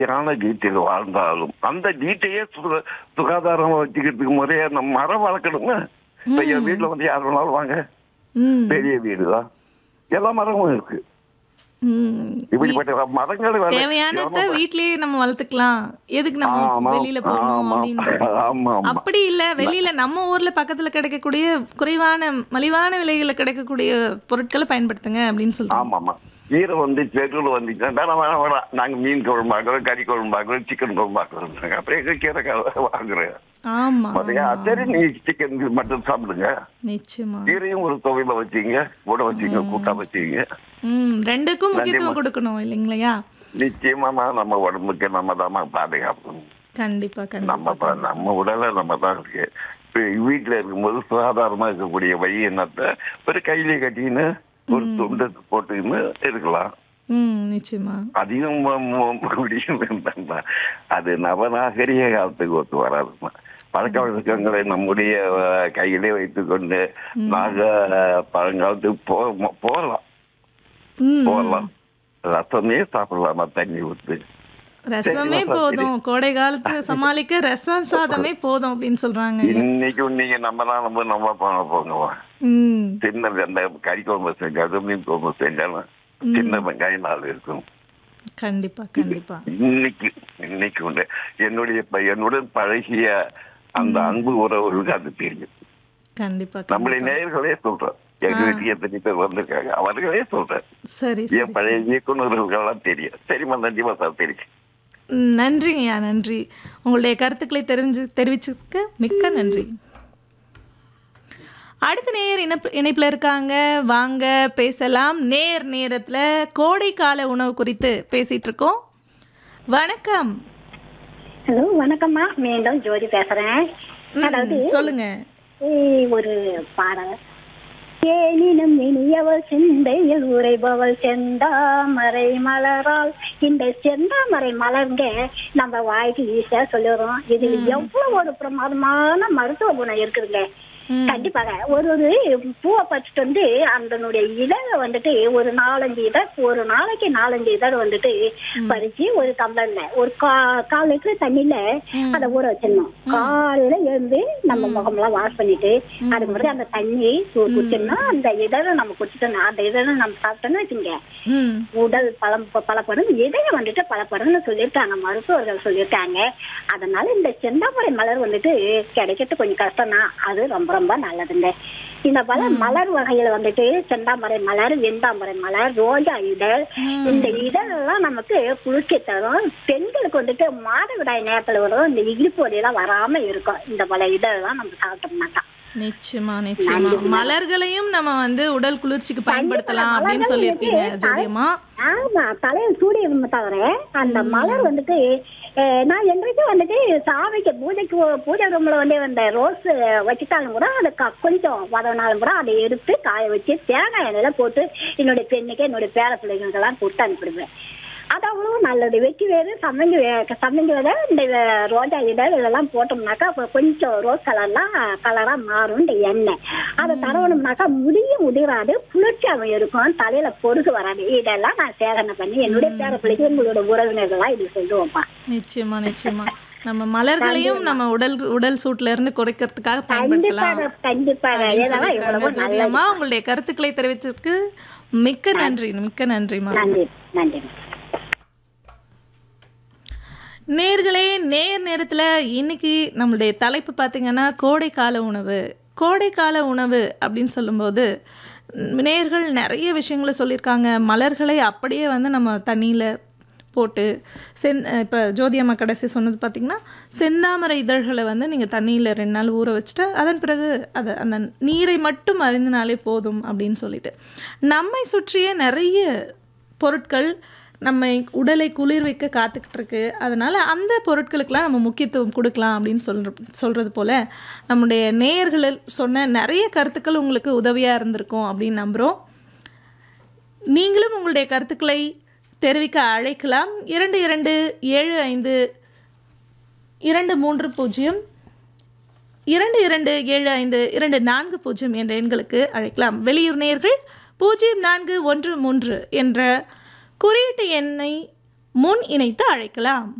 யான வீட்டில் வாழ்ந்தாலும் அந்த வீட்டையே சுக- சுகாதாரமா வச்சுக்கிறதுக்கு முறையா நம்ம மரம் வளர்க்கணுங்க இப்ப என் வீட்டுல வந்து யார் வேணாலும் வாங்க ம் பெரிய வீடுதான் எல்லா மரமும் இருக்கு ம் இப்படிப்பட்ட மரங்கள் வள- தேவையானத வீட்லயே நம்ம வளர்த்துக்கலாம் எதுக்கு நம்ம ஆமா, வெளியில போகணும் ஆமா, அப்படின்ட்டு ஆமா, ஆமா. அப்படி இல்ல வெளியில நம்ம ஊர்ல பக்கத்துல கிடைக்கக்கூடிய குறைவான மலிவான விலையில கிடைக்கக்கூடிய பொருட்களை பயன்படுத்துங்க அப்படின்னு சொல்றாங்க ஆமா ஆமா கீரை வந்து தெருவில் வந்துச்சுன்னா வேணாம் வேணாம் நாங்க மீன் குழம்பு ஆக்குறோம் கறி குழம்பு ஆக்குறோம் சிக்கன் குழம்பு ஆக்குறோம் அப்புறம் எங்க கீரை க- வாங்குறேன் ஆமா பாத்தீங்க சரி நீ சிக்கன் மட்டும் சாப்பிடுங்க நிச்சயமா கீரையும் ஒரு துவையில வச்சீங்க கூட வச்சீங்க கூட்டா வச்சீங்க ம் ரெண்டுக்கும் முக்கியத்துவம் கொடுக்கணும் இல்லைங்களா நிச்சயமா நம்ம உடம்புக்கு நம்ம தான் பாதுகாக்கணும் கண்டிப்பா நம்ம கண்டிப்பா ப- நம்ம உடலை நம்ம தான் இருக்கு இப்ப வீட்டுல இருக்கும்போது சுகாதாரமா இருக்கக்கூடிய வழி என்னத்த ஒரு கையில கட்டின்னு ஒரு துண்டு போட்டுன்னு இருக்கலாம் ம் நிச்சயமா அதிகம் ம- ம- முடியும் வேண்டாம்டா. அது நவநாகரிக காலத்துக்கு ஒத்து வராதுமா பழக்க வழக்கங்களை நம்முடைய அஹ், கையிலே வைத்துக்கொண்டு நாக பழங்காலத்துக்கு போ ம- போகலாம் ம் போகலாம் ரசமே சாப்பிடலாமா தண்ணி ஊத்து ரசமே போதும் கோடை காலத்து சமாளிக்க ரசம் சாதமே போதும் அப்படின்னு சொல்றாங்க இன்னைக்கும் நீங்க நம்ம தான் நம்ம நம்ம போன போங்கவா ம் சின்ன அந்த கறி குழம்பு செஞ்சாலும் மீன் குழம்பு செஞ்சாலும் சின்ன வெங்காயம் நாள் இருக்கும் கண்டிப்பா கண்டிப்பா இன்னைக்கு இன்னைக்கு உண்டு என்னுடைய ப- என்னுடன் பழகிய அந்த அன்பு உறவுகளுக்கு அது தெரியும் கண்டிப்பா நம்முடைய கண்டிப்பா நேயர்களே சொல்றேன் எங்க வீட்டுக்கு எத்தனை பேர் வந்திருக்காங்க அவர்களே சொல்றேன் சரி சரி என் பழைய இயக்குநர்களுக்கெல்லாம் தெரியும் சரிம்மா நன்றிமா சார் தெரியும் ம், நன்றிங்கய்யா நன்றி உங்களுடைய கருத்துக்களை தெரிஞ்சு தெரிவிச்சதுக்கு மிக்க நன்றி அடுத்த நேர் இணைப்பு இணைப்பில் இருக்காங்க வாங்க பேசலாம் நேர் நேரத்தில் கோடைக்கால உணவு குறித்து பேசிட்டு இருக்கோம் வணக்கம் ஹலோ வணக்கம்மா மீண்டும் ஜோதி பேசுறேன் ம், அதாவது சொல்லுங்க ஏய், ஒரு பாடல் ஏனினும் இனியவள் சிந்தையில் உரைபவள் செந்தாமரை மலரால் இந்த செந்தாமரை மலர்ங்க நம்ம வாய்க்கு ஈஸியா சொல்லுறோம் இதுல எவ்வளவு ஒரு பிரமாதமான மருத்துவ குணம் இருக்குதுங்க ம். கண்டிப்பாக ஒரு ஒரு பூவை பறிச்சுட்டு வந்து அதனுடைய இதழை வந்துட்டு ஒரு நாலஞ்சு இதழ் ஒரு நாளைக்கு நாலஞ்சு இதழ் வந்துட்டு பறிச்சு ஒரு டம்ளர்ல ஒரு கா கால் லிட்டர் தண்ணியில அதை ஊற வச்சிடணும் காலையில எழுந்து நம்ம முகமெல்லாம் வாஷ் பண்ணிட்டு அதுக்கு முன்னாடி அந்த தண்ணி கு- குடிச்சோம்னா அந்த இதழை நம்ம குடிச்சிட்டோம்னா அந்த இதழை நம்ம சாப்பிட்டோம்னு வச்சுங்க ம் உடல் பலம் பலப்படும் இதயம் வந்துட்டு பலப்படும்னு சொல்லியிருக்காங்க மருத்துவர்கள் சொல்லியிருக்காங்க அதனால இந்த செந்தாமரை மலர் வந்துட்டு கிடைக்கிறது கொஞ்சம் கஷ்டம் தான் அது ரொம்ப ரொம்ப நல்லதுங்க இந்த பல மலர் வகையில வந்துட்டு செந்தாமரை மலர் வெந்தாமரை மலர் ரோஜா இதழ் இந்த இதழெல்லாம் நமக்கு குளிர்ச்சி தரும் பெண்களுக்கு வந்துட்டு மாதவிடாய் நேரத்துல வரும் இந்த இடுப்பு வலியெல்லாம் வராம இருக்கும் இந்த பல இதழெல்லாம் நம்ம சாப்பிட்டோம்னாக்கா நிச்சயமா நிச்சயமா மலர்களையும் நம்ம வந்து உடல் குளிர்ச்சிக்கு பயன்படுத்தலாம் அப்படின்னு சொல்லியிருக்கீங்க ஜோதியம்மா ஆமா தலையில் சூரிய தவிர அந்த மலர் வந்துட்டு அஹ், நான் என்றைக்கும் வந்துட்டு சாமிக்கு பூஜைக்கு பூஜை ரூம்ல வந்து அந்த ரோஸ் வச்சுட்டாலும் கூட அதை க- கொஞ்சம் வதனாலும் கூட அதை எடுத்து காய வச்சு தேங்காய் எண்ணெயில போட்டு என்னுடைய பெண்ணுக்கு என்னுடைய பேர பிள்ளைங்களுக்கெல்லாம் கொடுத்து அனுப்பிடுவேன் அது அவ்வளவு நல்லது வெட்டி வேறு சம்மங்கி வே- சம்மங்கி விதை இந்த வே- ரோஜா இதழ் இதெல்லாம் போட்டோம்னாக்கா அப்ப கொஞ்சம் ரோஸ் கலர்லாம் கலரா மாறும் இந்த எண்ணெய் அதை தடவணும்னாக்கா முடியும் உதிராது குளிர்ச்சியாகவும் இருக்கும் தலையில பொறுக்கு வராது இதெல்லாம் நான் சேகரணை பண்ணி என்னுடைய பேர பிள்ளைக்கு உங்களோட உறவினர்கள்லாம் இது சொல்லுவோம்ப்பா நிச்சயமா நிச்சயமா நம்ம மலர்களையும் நம்ம உடல் உடல் சூட்ல இருந்து குறைக்கிறதுக்காக பயன்படுத்தலாம் கண்டிப்பாக கண்டிப்பாக அப்படின்னு இதெல்லாம் சொல்லியிருக்காங்க இவ்வளவு நல்லது ஜோதியம்மா உங்களுடைய கருத்துக்களை தெரிவித்ததற்கு மிக்க நன்றி மிக்க நன்றிம்மா நன்றி நன்றி நேர்களே நேர் நேரத்தில் இன்னைக்கு நம்மளுடைய தலைப்பு பார்த்தீங்கன்னா கோடைக்கால உணவு கோடைக்கால உணவு அப்படின்னு சொல்லும்போது ம், நேர்கள் நிறைய விஷயங்களை சொல்லியிருக்காங்க மலர்களை அப்படியே வந்து நம்ம தண்ணியில் போட்டு செந் இப்போ ஜோதி அம்மா கடைசி சொன்னது பார்த்திங்கன்னா செந்தாமரை இதழ்களை வந்து நீங்கள் தண்ணியில் ரெண்டு நாள் ஊற வச்சுட்டு அதன் பிறகு அதை அந்த நீரை மட்டும் அறிந்தினாலே போதும் அப்படின்னு சொல்லிட்டு நம்மை சுற்றிய நிறைய பொருட்கள் நம்ம உடலை குளிர்விக்க காத்துக்கிட்டு இருக்கு அதனால் அந்த பொருட்களுக்கெல்லாம் நம்ம முக்கியத்துவம் கொடுக்கலாம் அப்படின்னு சொல்ற சொல்கிறது போல் நம்முடைய நேயர்களில் சொன்ன நிறைய கருத்துக்கள் உங்களுக்கு உதவியாக இருந்திருக்கும் அப்படின்னு நம்புகிறோம் நீங்களும் உங்களுடைய கருத்துக்களை தெரிவிக்க அழைக்கலாம் இரண்டு இரண்டு ஏழு ஐந்து இரண்டு மூன்று பூஜ்ஜியம் இரண்டு இரண்டு ஏழு ஐந்து இரண்டு நான்கு பூஜ்ஜியம் என்ற எண்களுக்கு அழைக்கலாம் வெளியூர் நேயர்கள் பூஜ்ஜியம் நான்கு ஒன்று மூன்று என்ற குறியீட்டு எண்ணை முன் இணைத்து அழைக்கலாம்